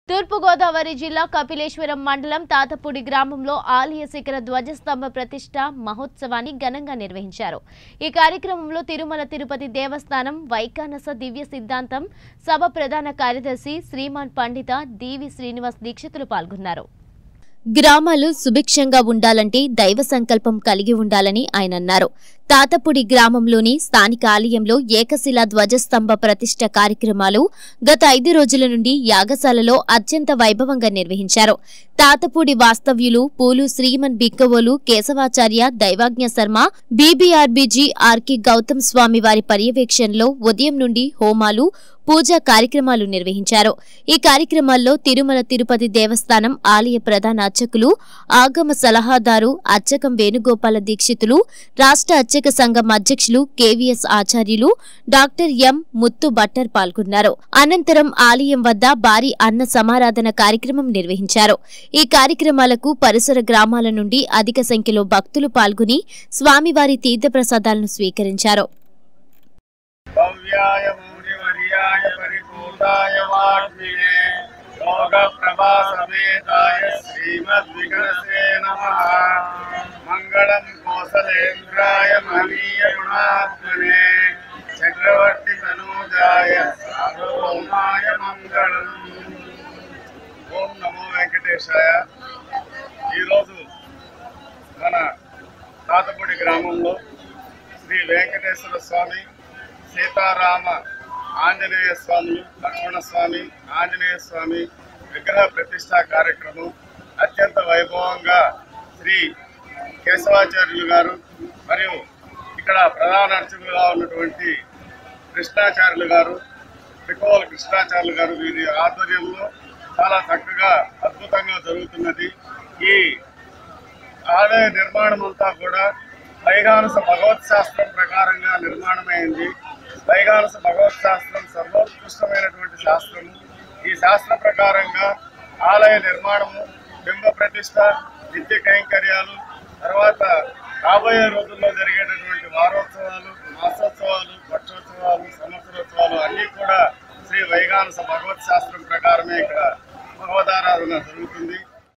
తూర్పుగోదావరి జిల్లా కపిలేశ్వరం మండలం తాతపూడి గ్రామంలో ఆలయ శిఖర ధ్వజస్తంభ ప్రతిష్ట మహోత్సవాన్ని ఘనంగా నిర్వహించారు ఈ కార్యక్రమంలో తిరుమల తిరుపతి దేవస్థానం వైకానస దివ్య సిద్ధాంతం సభ ప్రధాన కార్యదర్శి శ్రీమాన్ పండిత డివి శ్రీనివాస్ దీక్షితులు పాల్గొన్నారు గ్రామాలు సుభిక్షంగా ఉండాలంటే దైవ సంకల్పం కలిగి ఉండాలని ఆయన అన్నారు తాతపుడి గ్రామంలోని స్థానిక ఆలయంలో ఏకశిలా ధ్వజస్తంభ ప్రతిష్ట కార్యక్రమాలు గత ఐదు రోజుల నుండి యాగశాలలో అత్యంత వైభవంగా నిర్వహించారు తాతపూడి వాస్తవ్యులు పూలు శ్రీమన్ బిక్కవోలు కేశవాచార్య దైవాజ్ఞ శర్మ బీబీఆర్బీజీ ఆర్కి గౌతమ్ స్వామి వారి పర్యవేక్షణలో ఉదయం నుండి హోమాలు పూజా కార్యక్రమాలు నిర్వహించారు ఈ కార్యక్రమాల్లో తిరుమల తిరుపతి దేవస్థానం ఆలయ ప్రధాన అర్చకులు ఆగమ సలహాదారు అర్చకం వేణుగోపాల దీక్షితులు రాష్ట్ర అర్చక సంఘం అధ్యక్షులు కేవీఎస్ ఆచార్యులు డాక్టర్ ఎం ముత్తు బట్టర్ పాల్గొన్నారు అనంతరం ఆలయం వద్ద భారీ అన్న సమారాధన కార్యక్రమం నిర్వహించారు ఈ కార్యక్రమాలకు పరిసర గ్రామాల నుండి అధిక సంఖ్యలో భక్తులు పాల్గొని స్వామివారి తీర్థప్రసాదాలను స్వీకరించారు భవ్యాయ మౌనివర్యాయ పరిపూర్ణాయ వాగ్మినే యోగప్రభాసమేతాయ శ్రీమద్వికరసే నమః మంగళం కోసలేంద్రాయ మహనీయ గుణాత్మనే చక్రవర్తి తనూజాయ సార్వభౌమాయ మంగళం ఓం నమో వెంకటేశాయ ఈరోజు మన తాతపూడి గ్రామంలో శ్రీ వెంకటేశ్వర స్వామి సీతారామ ఆంజనేయ స్వాములు లక్ష్మణ స్వామి ఆంజనేయ స్వామి విగ్రహ ప్రతిష్టా కార్యక్రమం అత్యంత వైభవంగా శ్రీ కేశవాచార్యులు గారు మరియు ఇక్కడ ప్రధాన అర్చకులుగా ఉన్నటువంటి కృష్ణాచార్యులు గారు త్రికోల కృష్ణాచార్యులు గారు వీరి ఆధ్వర్యంలో చాలా చక్కగా అద్భుతంగా జరుగుతున్నది ఈ ఆలయ నిర్మాణం అంతా కూడా వైగానస భగవత్ శాస్త్రం ప్రకారంగా నిర్మాణమైంది వైగానస భగవత్ శాస్త్రం సర్వోత్కృష్టమైనటువంటి శాస్త్రము ఈ శాస్త్ర ప్రకారంగా ఆలయ నిర్మాణము బింబ ప్రతిష్ట నిత్య కైంకర్యాలు తర్వాత రాబోయే రోజుల్లో జరిగేటటువంటి వారోత్సవాలు మాసోత్సవాలు పక్షోత్సవాలు సంవత్సరోత్సవాలు అన్నీ కూడా శ్రీ వైగానస భగవత్ శాస్త్రం ప్రకారమే ఇక్కడ భగవదారాధన జరుగుతుంది